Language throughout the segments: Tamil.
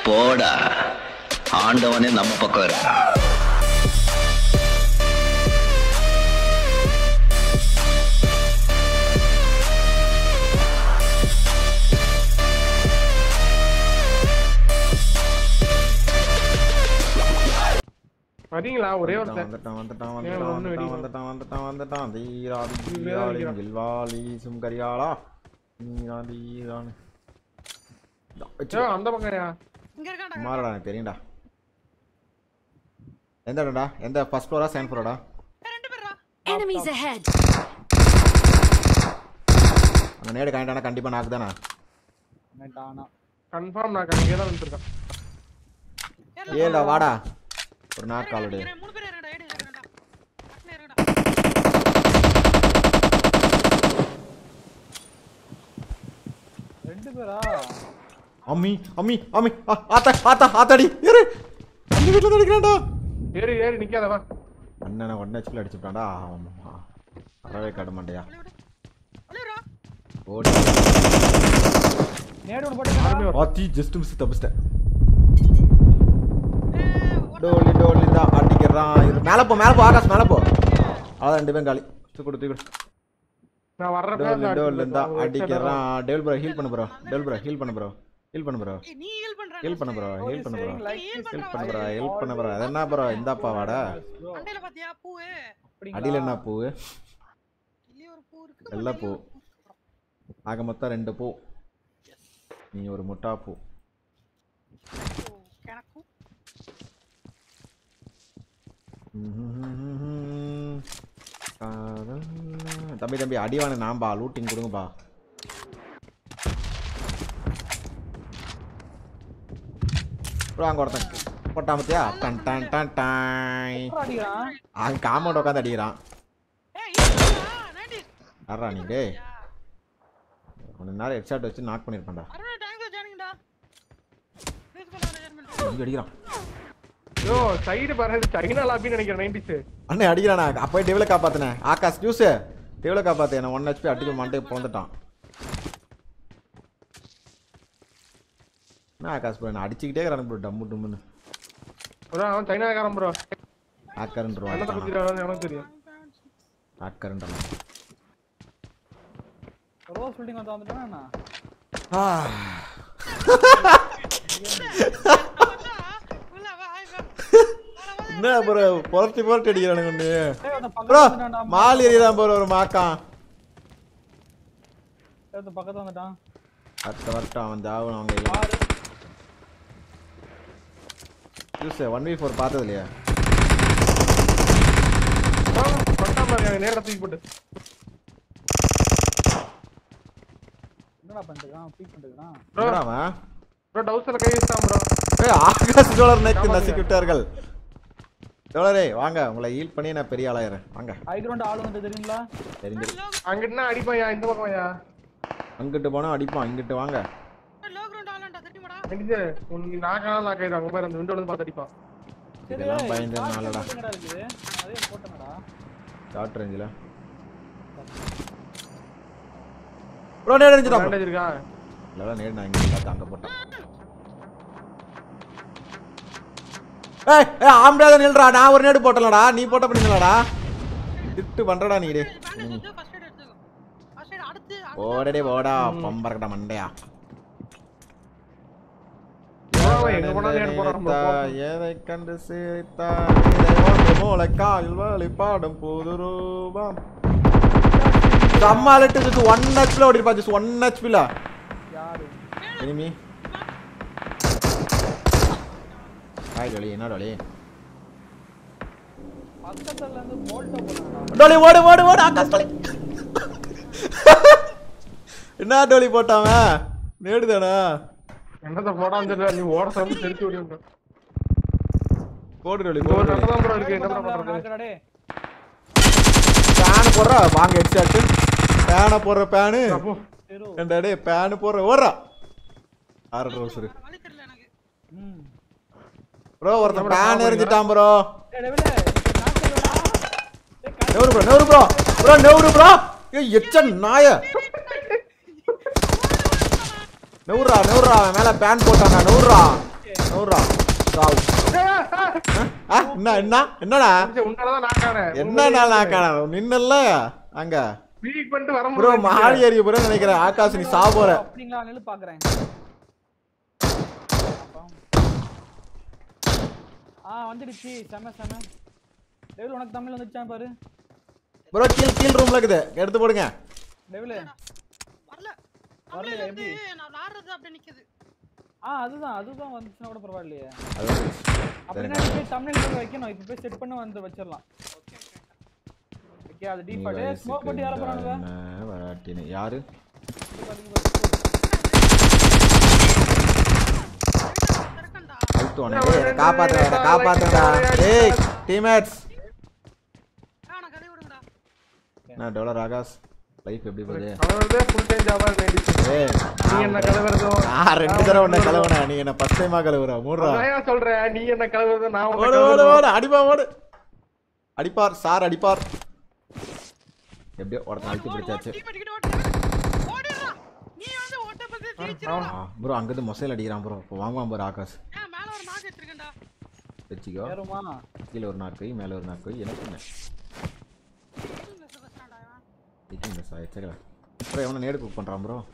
போடா ஆண்டவனே நம்ம பக்கம் இருக்கான் வரீங்களா ஒரே ஒருத்தன் வந்துட்டான் வந்துட்டான் ஏன் வந்துட்டான் ஒண்ணு வெடி வந்துட்டான் வந்துட்டான் வந்துட்டான் தீராதி இவன் தீராளி அடிக்கிறான். கில்வாலி சுங்கரியாளா நீரா தீரான் ஏய், அந்த பக்கம்யா இங்க இருக்கான்டா மாறடா எனக்கு தெரியும்டா எந்த இடம்டா எந்த ஃபர்ஸ்ட் ஃப்ளோரா செகண்ட் ஃப்ளோரா ஏய், ரெண்டு பேர்ரா Enemies ahead! அங்க நேடு காயிட்டானா கண்டிப்பா நாக்கு தானே கன்ஃபார்ம் நான் அங்கே தான் வந்துருக்கேன் ஏடா வாடா ஒரு நாக்கு ஆல்ரெடி மூணு பேர் இருக்கடா ஏடு இருக்கடா டக்குனு இருக்கடா அம்மி அம்மி அம்மி ஆ, ஆத்தா ஆத்தா ஆத்தாடி இரு அந்த வீட்டுல தான் அடிக்கிறான்டா ஏறி ஏறி நிக்காத வா அண்ணனை உடனே வச்சுல அடிச்சுட்டான்டா ஆமா அறவே காட்ட மாட்டியா அழுறா ஓடி மறுபடியும் வரும். ஆத்தி ஜஸ்ட் மிஸ் தப்பிச்சிட்டேன் ஏய் டோலி டோலி தான் அடிக்கிறான் இரு மேல போ மேல போ ஆகாஷ் மேல போ அதான் ரெண்டு பேரும் காலி தூக்கு கொடு, தூக்கு கொடு. நான் வர்ற டோலி டோலி தான் அடிக்கிறான் டெவில் ப்ரோ ஹீல் பண்ணு ப்ரோ டெவில் ப்ரோ ஹீல் பண்ணு ப்ரோ ஹீல் பண்ணு ப்ரோ ஏய், நீ ஹீல் பண்ற ஹீல் பண்ணு ப்ரோ ஹீல் பண்ணு ப்ரோ ஹீல் ஹீல் பண்ற பண்ணு ப்ரோ ஹீல் பண்ணு ப்ரோ அது என்ன ப்ரோ இந்தாப்பா வாடா அண்டையில பாத்தியா பூவு அடியில என்ன பூ இல்லையே ஒரு பூ இருக்கு வெள்ளை பூ ஆக மொத்தம் ரெண்டு பூ நீ ஒரு முட்டா பூ கணக்கு காதல். தம்பி தம்பி அடிவான நாம்பா லூட்டிங் கொடுங்கப்பா ப்ரோ அங்க ஒருத்தன் போட்டான் பத்தியா டன் டன் டன் டாய் அங்க காமௌண்ட் உட்காந்து அடிக்கிறான் ஏய் இல்லடா 90 யாரா நீ டேய் கொஞ்ச நேரம் ஹெட்ஷாட் வச்சு நாக் பண்ணிருப்பான்டா அருண் தேங்க்ஸ் ஜாயினிங்டா ப்ளீஸ் பண்ணாத ஜாயின் இங்க அடிக்கிறான் யோ சைடு பாரு சைனா லாபின்னு நினைக்கிறேன் நைன்டிஸ் அண்ணே அடிக்கிறானா அப்போ டெவில காப்பாத்தினேன் ஆகாஷ் ஜூஸ் டெவில காப்பாத்து என்ன ஒன் ஹெச்பி அடிக்க மாட்டே பிறந்துட்டான் என்ன ஆகாஷ் ப்ரோ நான் அடிச்சுக்கிட்டே இருக்கிறான் ப்ரோ டம்மு டம்முன்னு ப்ரோ அவன் சைனாக்காரன் ப்ரோ என்னத்தை ஆக்கருன்றான் பத்தி எனக்கு தெரியும் ஆக்கருன்றான் ரோஸ் பில்டிங் வந்து வந்துட்டானா உள்ள வா ஹாய் வா என்ன ப்ரோ புரட்டி புரட்டி அடிக்கிறானுங்க ஒன்று ஏய் அந்த ப்ரோ பக்கத்துல வந்துட்டான்டா மால் எறியதான் ப்ரோ ஒரு மாக்கான் ஏய், அந்த பக்கத்துல வந்துட்டான் அடுத்த வரட்டும் அவன் தாவணும் அவங்க பாரு ஜூஸ் ஒன் வி ஃபோர் பார்த்தது இல்லையா கொண்டா பாரு நேரா தூக்கி போட்டு என்னடா பண்ணிட்டு பீக் பண்ணிட்டு ப்ரோ என்னடா அவன் ப்ரோ டவுசர்ல கை வச்சான் ப்ரோ ஏய் ஆகாஷ் டோலர் நெக் ஆமாங்க. நசுக்கி விட்டார்கள் டோலரே வாங்க உங்களை ஹீல் பண்ணி நான் பெரிய ஆளாயிரேன் வாங்க ஹை கிரவுண்ட் ஆள் வந்து தெரியுங்களா தெரிஞ்சு அங்கிட்டுனா அடிப்பாயா இந்த பக்கம்யா அங்கிட்டு போனா அடிப்பான் இங்கிட்டு வாங்க லோ கிரவுண்ட் ஆலண்டா தெரியுமாடா நைன்டிஸ் உனக்கு நாக்கான நாக்காயிரும் அங்க பாரு அந்த விண்டோல இருந்து பார்த்து அடிப்பான் இதெல்லாம் பயந்து நாளடா என்னடா இருக்குது அதே போட்டேனடா ஷார்ட் ரேஞ்சில் ப்ரோ நேடு அடிச்சிட்டான் பேண்டேஜ் இருக்கா இல்ல நேடு நான் இங்க பார்த்து அங்க போட்டேன் ஏய் ஏய் ஆம்டாத நில்றா நான் ஒரு நேடு போட்டலடா நீ போட்ட பண்ணீங்களாடா திட்டு பண்றடா நீ டேய் பேண்டேஜ் எடுத்து ஃபர்ஸ்ட் எய்ட் எடுத்துக்கோ ஃபர்ஸ்ட் எய்ட் அடுத்து ஓடடே போடா பம்பரக்கடா மண்டையா அவன் எங்க போனாலும் நேடு போறான் bro. எதை கண்டு சிரித்தான் இதை ஒன்று மூளைக்காயில் வழி பாடும் புது ரூபம் செம்ம அலட்டு ஜஸ்ட் ஒன் ஹெச்பில ஓடிருப்பா ஜஸ்ட் ஒன் ஹெச்பில யாரு எனிமி ஹாய் டோலி என்ன டோலி பக்கத்துல இருந்து போல்ட்ட போட்டான்டா டோலி ஓடு ஓடு ஓடு ஆகாஷ் டோலி என்ன டோலி போட்டாவன் நேடுதானா என்னத்த போடான்னு தெரியல நீ ஓட சொல்லி தெரிச்சு விடுங்க போடு டோலி இந்த ஒரு போடு நடை தான் ப்ரோ இருக்கு என்ன போட்டான்டா, பண்றது நாக்குடா டேய். பேனு போடுறா வாங்க ஹெட்ஷாட்டு பேனை போடுற பேனு அப்போ தெரு. ஏண்டா டேய் பேனு போடுற ஓடுறா ஆறு ரோசரு வழி தெரியல எனக்கு ம். ப்ரோ ஒருத்தன் பேன் எரிஞ்சிட்டான் ப்ரோ ஏய், டேவிலே, இப்ப நாக்குடா. ஏய், கை- never bro never bro bro never bro ஏய் எச்ச நாய நெவுறா நெவுறா அவன் மேல பேன் போட்டானா நெவுறா நூறுரூவா சாவு ஆ, என்ன என்ன என்னடா உன்னாலதான் நான் காணேன் என்ன நாள் நான் காண நின்னல அங்க பீக் பண்ணிட்டு வர ப்ரோ முடியல மாடி அறிய ப்ரோ நினைக்கிறேன் ஆகாஷ் நீ சாவ போற அப்படிங்களா நெல்லு பாக்குறேன் ஆ வந்துடுச்சு செம செம டெவில் உனக்கு தமிழ் வந்துச்சான் பாரு ப்ரோ கீழ் கீழ் ரூம்ல இருக்குது எடுத்து போடுங்க டெவில் வரல வரலையா, தமிழ்ல எப்படி? இருந்து நான் விளாடுறது அப்படியே நிக்குது ஆ அதுதான் அதுதான் வந்துச்சுன்னா கூட பரவாயில்லையே அது வந்து அப்படின்னா நீ போய் தமிழ் போய் வைக்கணும் இப்போ போய் செட் பண்ண வந்து வச்சிடலாம் ஓகே ஓகே ஓகே அது நீ டீஃபால்ட் ஸ்மோக் போட்டு யார போறானுங்க வயசுக்கு வராட்டின்னு யாரு இருக்கண்டா அழுத்துவானே டேய் என்னை காப்பாத்துடா என்னை காப்பாத்துடா டேய் டீம்மேட்ஸ் ஆ நான் கதை விடுங்கடா நான் டாலர் ஆகாஷ் லைஃப் எப்படி போகுது அவனோட ஃபுல் டைம் ஜாபா வேண்டிச்சு ஏய் நீ என்ன கலவரதும் நான் ரெண்டு தடவை உன்னை கலவுன நீ என்ன ஃபர்ஸ்ட் டைமா கலவுற மூடுறா அதான் சொல்றேன் நீ என்ன கலவரதும் நான் உன்னை ஓடு ஓடு கலவரதும். ஓடு அடிப்பா ஓடு அடிப்பார் சார் அடிப்பார் எப்படியோ ஒருத்தன் அழுத்தி பிடிச்சாச்சு டீம் அடிக்கிட்டு ஓடு ஓடிடா நீ வந்து ஓட்ட பத்தி ஜெயிச்சிரடா ப்ரோ அங்கிருந்து மொசைல் அடிக்கிறான் ப்ரோ இப்போ வாங்குவான் ப்ரோ ஆகாஷ் ஏன் மேல ஒரு நாக்கு வச்சிருக்கேன்டா வச்சுக்கோ ஏறுமா கீழே ஒரு நாக்கு மேலே ஒரு நாக்கு எனக்கு என்ன இந்த சுகஸ்டாண்டா இவன் இது இந்த சாய் வச்சுக்கலாம் ப்ரோ எவனை நேடு குக் பண்ணுறான் ப்ரோ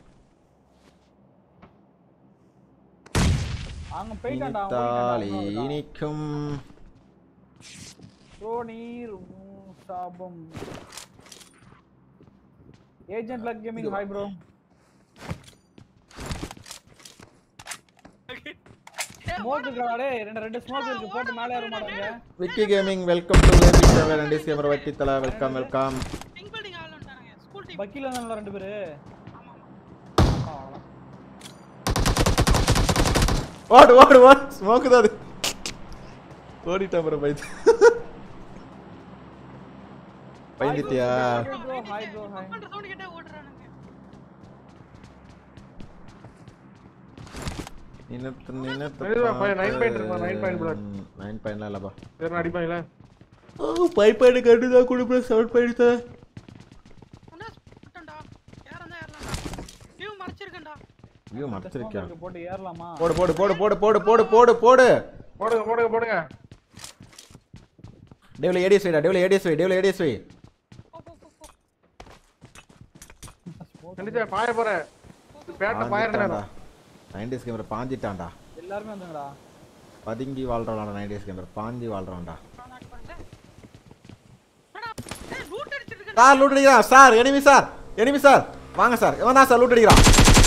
அங்க போயிட்டான்டா இனித்தாலி இனிக்கும் ப்ரோ நீர் சாபம் Agent Luck Gaming hi bro smoke இருக்கா டேய் ரெண்டு ரெண்டு ஸ்மோக் இருக்கு போட்டு மேலே ஏற மாட்டாங்க விக்கி கேமிங் வெல்கம் டு வேபி செவன் அண்ட் கேமரா வட்டி தலா வெல்கம் வெல்கம் பிங்க் பில்டிங் ஆள் வந்துட்டானுங்க ஸ்கூல் டீம் பக்கில இருந்தாங்களா ரெண்டு பேரு ஆமா ஆமா ஆ, அவ்வளவுதான். ஓடு ஓடு ஓடு ஸ்மோக்கு தான் அது ஓடிட்டான் ப்ரோ பைத்து பயந்துட்டியா ப்ரோ ஹாய் ப்ரோ ஹாய் பண்ற சவுண்ட் கேட்டா ஓடுறானுங்க நினைத்து நினைத்து மெதுவா, போய் nine point இருக்குமா? nine point blood. நைன் பாயிண்ட்லாம் இல்லைப்பா சரி அடிப்பாங்களா ஃபைவ் பாயிண்ட் கண்டு தான் கொடுப்பேன் செவன் பாயிண்ட் தான் உன்ன போட்டேன்டா யாரா இருந்தா ஏறலாம்டா டியூ மறைச்சிருக்கேன்டா ஐயோ மறைச்சிருக்கியா smoke போட்டு ஏறலாமா போடு போடு போடு போடு போடு போடு போடு போடு போடுங்க போடுங்க போடுங்க டேவில ஏடிஎஸ் வைடா டேவில ஏடிஎஸ் வை டேவில ஏடிஎஸ் வை போ போ போ போ கண்டிப்பா பாய போறேன் பேட்டை பாயிர நேரம் நைன்டிஸ் கேமரா பாஞ்சிட்டான்டா எல்லாருமே வந்துங்கடா பதுங்கி வாழ்றான்டா நைன்டிஸ் கேமரா பாஞ்சி வாழ்றான்டா நாக் பண்ணிட்டேன் அடா ஏய் லூட் அடிச்சிட்டு இருக்கேன் சார் லூட் அடிக்கிறான் sir enemy sir enemy sir வாங்க சார் இவன் தான் சார் லூட் அடிக்கிறான்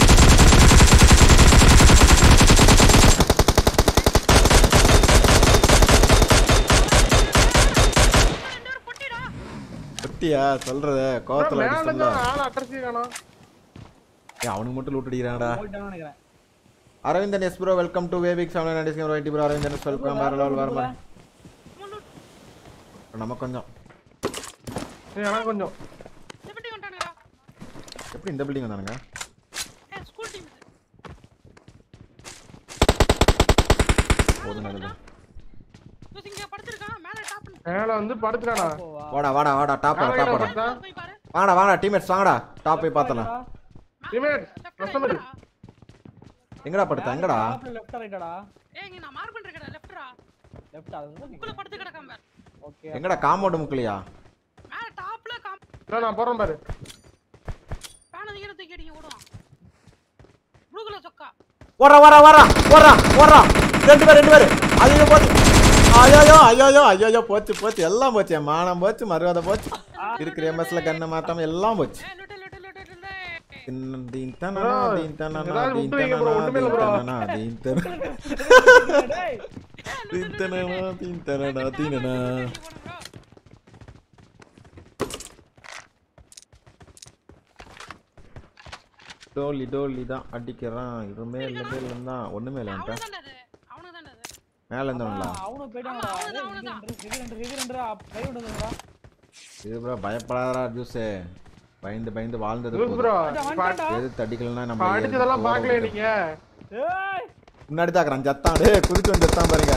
ரெண்டு பேரும் பொட்டிடா ஒட்டியா சொல்றத கோவத்துல மேல அடிச்சல இருந்து ஆள் அட்ரஸ் காணோம் ஏய் அவனுக்கு மட்டும் லூட் அடிக்கிறான்டா போயிட்டான்னு நினைக்கிறேன் Aravindan S bro welcome to வேபிக் செவன் நைன்டிஸ் கேமரா வைட்டி ப்ரோ அரவிந்தன் எஸ் வெல்கம் வேற லெவல் வர மாதிரி சும்மா லூட் நம்ம கொஞ்சம் ஏய், எனக்கு கொஞ்சம் எப்படி வந்துட்டானுடா எப்படி இந்த பில்டிங் வந்தானுங்க ஏய் ஸ்கூல் டீம் போதும் நடந்து இது இங்க படுத்திருக்கான் மேல டாப் மேல வந்து படுத்துக்கானா போவா வாடா வாடா வாடா டாப் யாரை டாப் பார்த்தா? போய் பாரு வாங்கடா வாங்கடா டீம்மேட்ஸ் வாங்கடா டாப் போய் பார்த்தலாம் டீமேட் கஸ்டமர் எங்கடா படுத்த எங்கடா லெஃப்ட் ரைட்டாடா ஏய் இங்க நான் மார்க் பண்றேன் லெஃப்ட்ரா லெஃப்ட் அதுதான் உள்ள படுத்து கிடக்காம பாரு ஓகே எங்கடா காம்பவுண்ட் முக்கலையா மேல டாப்ல காம் இல்ல நான் போறேன் பாரு பேன நீங்க தூக்கி அடிங்க ஓடுவான் ப்ளூ கலர் சொக்கா ஓடுறா ஓடுறா ஓடுறா ஓடுறா ஓடுறா ரெண்டு பேர் ரெண்டு பேர் ஐயோ போச்சு ஐயோ ஐயோ ஐயோ போச்சு போச்சு எல்லாம் போச்சு என் மானம் போச்சு மறுவாதை போச்சு இருக்கிற எம்எஸ்ல கண்ணை மாத்தாம எல்லாம் போச்சு ஏய் லுட்டு லுட்டு லுட்டு லுட்டு தின்ன- தீன் தனனா, bro, தீன் தனனா, ஏதாவது தீன் விட்டு வைங்க bro, தனனா, ஒண்ணுமே இல்ல தீன் bro. தனனா, தீன் தனனா, டேய் தீன் தனனா, தீன் தனனா, தீனனா. டோலி டோலி தான் அடிக்கிறான் இது மேல மேல தான் ஒண்ணுமே இல்லை என்கிட்ட. அவனுக்கு தான்டா அது அவனுக்கு தான்டா அது மேல இருந்தவங்களா அவனும் போயிட்டாங்கடா ஆமா, அவனுதான், அவனுதான். ஹெவி ரெண்டு ஹெவி ரெண்டு கை விடுங்கடா இது ப்ரோ பயப்படாதடா ஜூஸே பயந்து பயந்து வாழ்ந்தது ஜூஸ் போதும். ப்ரோ வந்துட்டான்டா. எது தடிக்கலன்னா நம்ம அடிச்சதெல்லாம் பாக்கல நீங்க ஏய் முன்னாடி தாக்குறான் ஜத்தான் டே குதிச்சு வந்து ஜத்தான் பாருங்க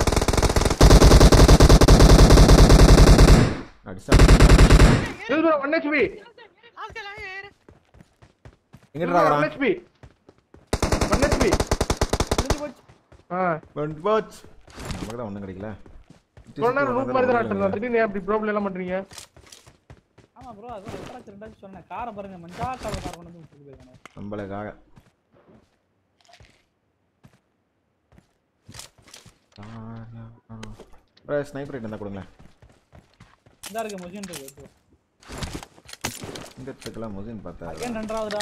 அடிச்சா ஜூஸ் ப்ரோ 1 HP ஆஸ்கல் ஏறு எங்கிட்ட 1 தாக்குறான் HP 1 HP முடிஞ்சு போச்சு ஆ ரெண்டு போச்சு நமக்கு தான் ஒன்றும் கிடைக்கல சொன்னா ரூப் மாதிரி தான் ஆட்டம் திடீர்னு அப்படி ப்ராப்ளம் எல்லாம் பண்றீங்க ஆமா ப்ரோ அதான் ரெண்டாச்சு ரெண்டாச்சு சொன்னேன் காரை பாருங்க மஞ்சா காரை கார் கொண்டு வந்து விட்டுட்டு போயிருக்கானே நம்மளுக்காக ஸ்னைப்பர் ரைட் இருந்தால் கொடுங்களேன் இதா இருக்கு மொஜின் இருக்கு இந்த இடத்துக்குலாம் முசின் பார்த்தா அகைன் ரெண்டாவதுடா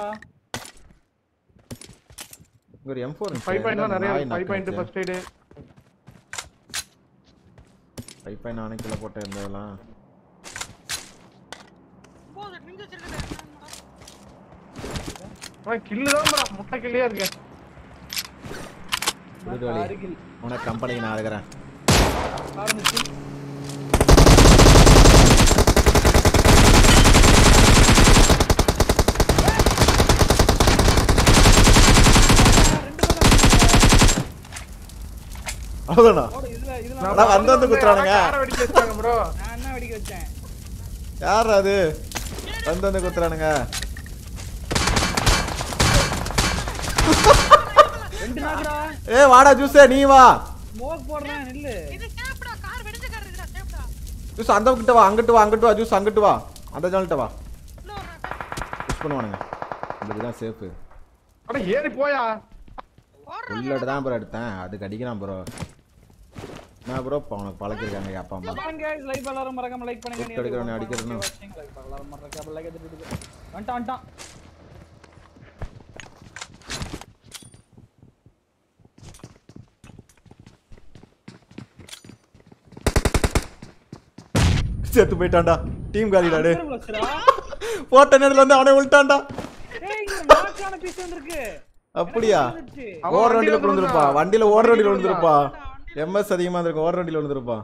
இங்க ஒரு எம் ஃபோர் ஃபைவ் பாயிண்ட் நிறைய five point first aid five point நானே கிலோ போட்டேன் இருந்ததெல்லாம் போது நீங்க வச்சிருக்கேன் ஆ கில்லு தான் bro. முட்டை கில்லியா இருக்கு விடுதலை அருகில் உனக்கு கம்பெனிக்கு நான் இருக்கிறேன் ஆரம்பிச்சு அவ்வளோதானா ஓடு, இதுல இதுல அதான் வந்து வந்து குத்துறானுங்க. காரை வெடிக்க வச்சாங்க ப்ரோ நான் என்ன வெடிக்க வச்சேன் யார் அது வந்து வந்து குத்துறானுங்க ரெண்டு நாக்குடா ஏ வாடா ஜூஸே நீ வா ஸ்மோக் போடுறேன் நில்லு இது சேப்டா கார் வெடிச்ச கார் இருக்குடா சேப்டா ஜூஸ் அந்த கிட்ட வா அங்கிட்டு வா அங்கிட்டு வா ஜூஸ் அங்கிட்டு வா அந்த ஜாலிட்ட வா உள்ள வர்றேன் புஷ் பண்ணுவானுங்க இதுக்கு தான் சேஃபு அட ஏறி போயா ஓடுறா உள்ளட்டு தான் ப்ரோ எடுத்தேன் அதுக்கு அடிக்கிறான் ப்ரோ நான் ப்ரோ உனக்கு பழக்கிருக்காங்க எங்கள் அப்பா அம்மா guys லைக் எல்லாரும் மறக்காம லைக் பண்ணுங்க Lift அடிக்கிறவனை அடிக்கிறேன்னு. லைக் எல்லாரும் மறக்காம லைக் எடுத்துட்டு வந்துட்டான் வந்துட்டான் செத்து போயிட்டான்டா டீம் காலிடாடு அங்க வச்சுடா. போட்ட நேரில் வந்து அவனே விட்டான்டா ஏய் இங்க ஒரு நாக்கான பீஸ் வந்திருக்கு அப்படியா வந்துருச்சு. அவன் ஓடுற வண்டியில வண்டியில விழுந்திருப்பா விழுந்தான். வண்டியில ஓடுற வண்டியில வண்டியில விழுந்திருப்பா எம்எஸ் அதிகமா இருந்திருக்கும் ஓடுற வண்டியில விழுந்திருப்பா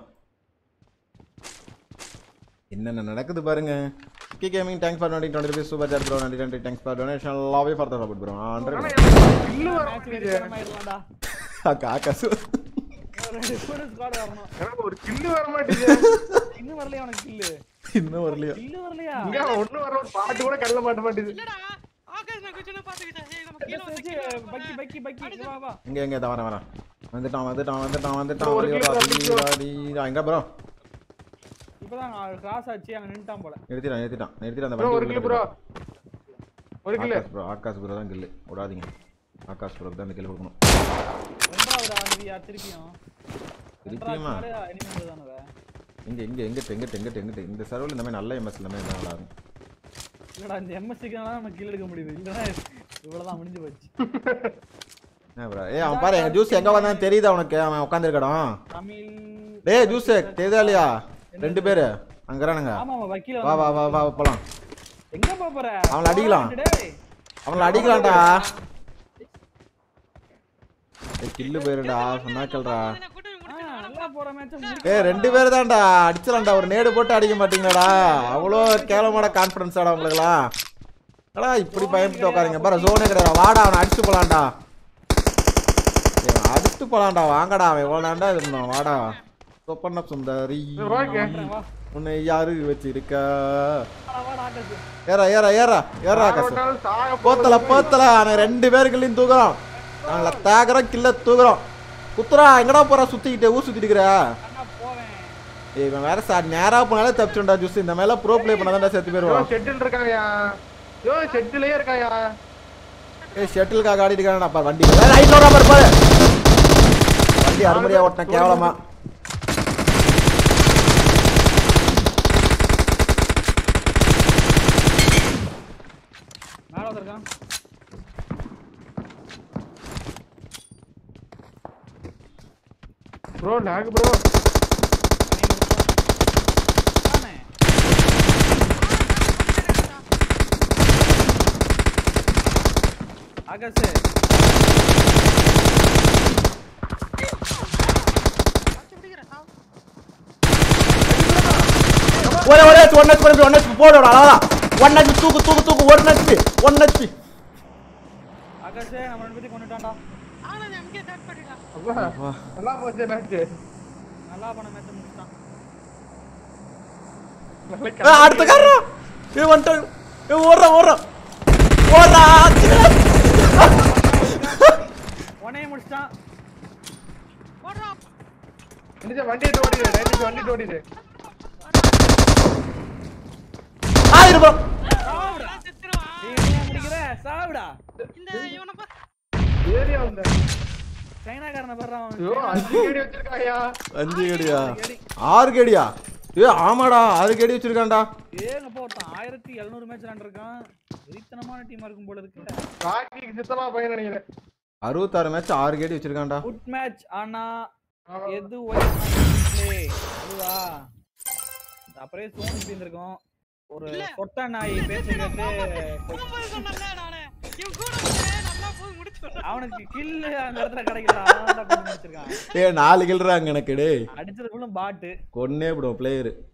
என்னென்ன நடக்குது பாருங்க கி gaming thanks for twenty twenty rupees super sir bro நன்றி நன்றி தேங்க்ஸ் ஃபார் டொனேஷன் லாவே ஃபார் த சப்போர்ட் ப்ரோ ஆனா ஹண்ட்ரட் எனக்கு கில்லு வர மேட்ச் மாட்டேங்குது வெறித்தனமாயிரலாம்டா. ஆகாசு ஒரு ரெண்டு பேரும் squad வரணும். எனக்கு ஒரு கில்லு வர மாட்டேங்குது இன்னும் வரலையா உனக்கு கில்லு இன்னும் வரலையா கில்லு வரலையா இங்க ஒண்ணு வர ஒரு பாட்டு கூட கல்ல மாட்ட மாட்டேங்குது இல்லடா ஆகாஷ் நான் கொஞ்சம் பாத்துக்கிட்டேன் ஏய் நம்ம கீழ வச்சு, வந்து வச்சு, பக்கி பக்கி பக்கி இங்க வா வா எங்க எங்க இதான் வரேன் வரேன் வந்துட்டான் வந்துட்டான் வந்துட்டான் வந்துட்டான் ஒரு வழியோட kill, ஒரு kill. அடிடா. எங்க ப்ரோ இப்பதான் கிராஸ் ஆச்சு அங்க நின்னுட்டான் போல நிறுத்திட்டான் நிறுத்திட்டான் நிறுத்திட்டான் அந்த ப்ரோ ஒரு வண்டி கில்லு ப்ரோ ஒரு kill Akash bro Akash bro தான் கில்லு விடாதீங்க ஆகாஷ் ப்ரோ தான் இந்த கில்லு கொடுக்கணும் ரெண்டாவது ஆனவியா திருப்பியும் திருப்பியுமா எனிமி தானவே எங்க எங்க எங்கிட்ட எங்கிட்ட எங்கிட்ட எங்கிட்ட இந்த சர்வல் இந்த மாதிரி நல்ல எம்எஸ் எல்லாமே இருந்தா நல்லா இருக்கும் இல்லடா இந்த எம்எஸ்சிக்கான நம்ம கீழ எடுக்க முடியுது இல்லனா இவ்வளவுதான் முடிஞ்சு போச்சு என்ன bro? ஏய் அவன் பாரு எங்க ஜூஸ் எங்க வந்தான்னு தெரியுதா உனக்கு அவன் உட்காந்துருக்கடம் தமிழ் டேய் ஜூஸ் தெரியுதா இல்லையா ரெண்டு பேரு அங்க இருக்கிறானுங்க ஆமா ஆமா வக்கீல வா வா வா வா போலாம் எங்க போப் போற அவனை அடிக்கலாம். டேய் அவங்கள அடிக்கலாம்டா ஏய் கில்லு போயிருடா சொன்னா கேள்றா நான் கூட்டி ஆ, முடிச்சு நல்லா போற மேட்ச் ஏய் ரெண்டு பேர் தான்டா அடிச்சலாம்டா ஒரு நேடு போட்டு அடிக்க மாட்டீங்களாடா அவ்வளோ கேவலமான கான்ஃபிடன்ஸாடா உங்களுக்குலாம் அடா இப்படி பயந்துட்டு உட்காருங்க பாரு ஜோனே கிடையாது வாடா அவனை அடிச்சு போலாம்டா ஏய், அவனை அடிச்சு போலாம்டா வாங்கடா அவன் எவ்வளோண்டா இது பண்ணுவான் வாடா சொப்பண்ண சுந்தரி ஓகே வா உன்னை யாரு வச்சிருக்கா வாடா, வாடா ஆகாஷ் ஏறா ஏறா ஏறா ஏறா ஆகாசு விட்டாலும் சாக போத்தல போத்தல அவனை ரெண்டு பேருக்குள்ளயும் தூக்குறோம் அவங்கள தாக்குறோம் கில்ல தூக்குறோம் குத்துறா எங்கடா போறா சுத்திக்கிட்டு ஊர் சுத்திட்டு இருக்கிற அண்ணா போவேன் ஏய் இவன் வேற சார் நேரா போனாலே தப்பிச்சுண்டா ஜூஸ் இந்த மேல ப்ரோ ப்ளே பண்ணாதான் செத்து யோ போயிருவான் ஷெட்டில் இருக்காங்கயா யோ ஷெட்டிலேயே இருக்காயா ஏய் ஷட்டிலுக்காக ஆடிட்டு இருக்கானே அப்பா வண்டி ரைட்ல வரா பாரு பாரு வண்டி அருமடியா ஓட்டின கேவலமா மேல வந்திருக்கான் ப்ரோ லேக் ப்ரோ தானே ஆகாஷ் பிடிக்கிறேன் சாவு ஒரே ஒரே ஒன் ஹெச் பண்ணி ஒன் ஹெச் போடுறா அவ்வளோதான் ஒன் ஹெச் தூக்கு தூக்கு தூக்கு one HP one HP Akash நம்ம ரெண்டு பேத்தையும் கொண்டுட்டான்டா ஆனந்த் எம்கே தேர்ட் பண்ணிடா அப்பா நல்லா போச்சு மேட்ச் நல்லா பண்ண மேட்ச் முடிச்சிட்டான் ஏய், அடுத்த காரா ஏ வந்துட்டான் ஏ ஓடுறா ஓடுறா ஓடுறா உனைய முடிச்சிட்டான் நினைச்ச வண்டி எடுத்து ஓடிடு நைன்டிஸ் வண்டி எடுத்து ஓடிடு ஆயிரு ப்ரோ நான் செத்துருவான் நீ என்ன முடிக்கிற சாவுடா இந்த இவனை பா ஏரியா வந்த சைனாக்காரனை படுறான் ஐயோ அஞ்சு கேடி வச்சிருக்காயா அஞ்சு கேடியா ஆறு கேடியா ஏ ஆமாடா ஆறு கேடி வச்சிருக்கான்டா ஏங்க போட்டான் ஆயிரத்தி எழுநூறு மேட்ச் விளாண்டுருக்கான் வெறித்தனமான டீமா இருக்கும் போல இருக்கு ராக்கிக்கு சித்தமா பையன் நினைக்கிறேன் அறுபத்தாறு மேட்ச் ஆறு கேடி வச்சிருக்கான்டா குட் மேட்ச் ஆனா ஆமா. எது ஒயிட் பிளே அதுவா இந்த அப்படியே சோனி இருந்திருக்கும் ஒரு இல்ல. கொட்டா நாய் பேச்ச கேட்டு போகும்போது சொன்னேன்ல நானு இவன் கூட வந்து நல்லா போய் முடிச்சு விடுறான். அவனுக்கு கில்லு அந்த இடத்துல கிடைக்கல அவன் தான் கொண்டு முடிச்சிருக்கான் ஏ நாலு கில்றாங்க எனக்கு டேய் அடிச்சது ஃபுல்லும் பாட்டு கொன்னே விடுவோம் பிளேயரு